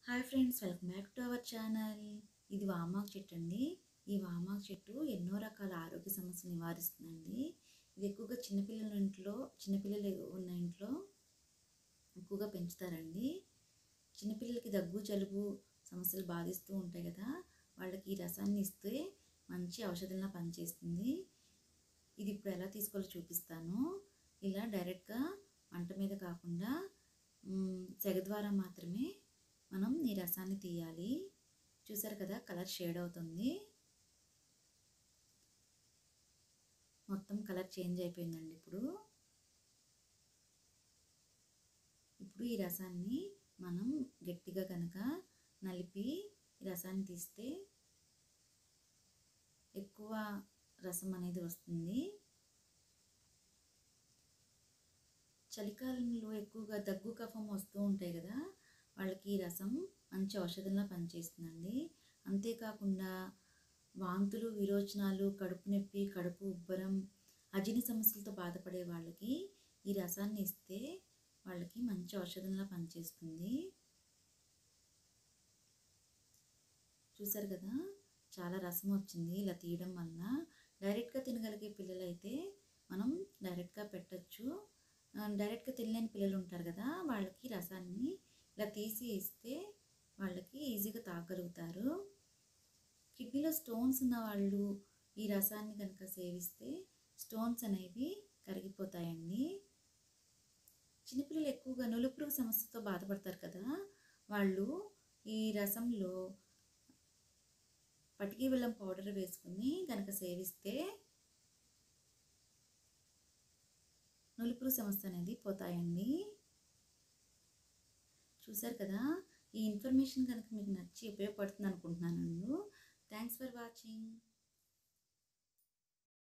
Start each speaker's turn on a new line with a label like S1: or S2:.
S1: hi friends welcome back to our channel ఇది వామాకు చెట్టు అండి ఈ వామాకు చెట్టు ఎన్నో రకాల ఆరోగ్య సమస్యలు నివారిస్తుందండి ఇది ఎక్కువగా చిన్నపిల్లల ఇంట్లో చిన్నపిల్లలు ఉన్న ఇంట్లో ఎక్కువగా పెంచుతారండి చిన్నపిల్లలకి దగ్గు జలుబు సమస్యలు బాధిస్తూ ఉంటాయి కదా వాళ్ళకి ఈ రసాన్ని ఇస్తే మంచి ఔషధంలా పనిచేస్తుంది ఇది ఇప్పుడు ఎలా తీసుకోవాలో చూపిస్తాను ఇలా డైరెక్ట్గా మంట మీద కాకుండా మ్, సెగ ద్వారా మాత్రమే మనం ఈ రసాన్ని తీయాలి చూసారు కదా కలర్ షేడ్ అవుతుంది మొత్తం కలర్ చేంజ్ అయిపోయిందండి ఇప్పుడు ఇప్పుడు ఈ రసాన్ని మనం గట్టిగా కనుక నలిపి ఈ రసాన్ని తీస్తే ఎక్కువ రసం అనేది వస్తుంది చలికాలంలో ఎక్కువగా దగ్గు కఫం వస్తూ ఉంటాయి కదా వాళ్ళకి ఈ రసం మంచి ఔషధంలా పనిచేస్తుందండి అంతేకాకుండా వాంతులు విరోచనాలు కడుపు నొప్పి కడుపు ఉబ్బరం అజీర్ణ సమస్యలతో బాధపడే వాళ్ళకి ఈ రసాన్ని ఇస్తే వాళ్ళకి మంచి ఔషధంలా పనిచేస్తుంది చూసారు కదా చాలా రసం వచ్చింది ఇలా తీయడం వల్ల డైరెక్ట్గా తినగలిగే పిల్లలైతే మనం డైరెక్ట్గా పెట్టచ్చు డైరెక్ట్గా తినలేని పిల్లలు ఉంటారు కదా వాళ్ళకి రసాన్ని ఇలా తీసి ఇస్తే వాళ్ళకి ఈజీగా తాగలుగుతారు కిడ్నీలో స్టోన్స్ ఉన్న వాళ్ళు ఈ రసాన్ని కనుక సేవిస్తే స్టోన్స్ అనేవి కరిగిపోతాయండి చిన్నపిల్లలు ఎక్కువగా నులుపురుగు సమస్యతో బాధపడతారు కదా వాళ్ళు ఈ రసంలో పటికి బెల్లం పౌడర్ వేసుకుని కనుక సేవిస్తే నులుపురు సమస్య అనేది పోతాయండి చూసారు కదా ఈ ఇన్ఫర్మేషన్ కనుక మీకు నచ్చి ఉపయోగపడుతుంది అనుకుంటున్నాను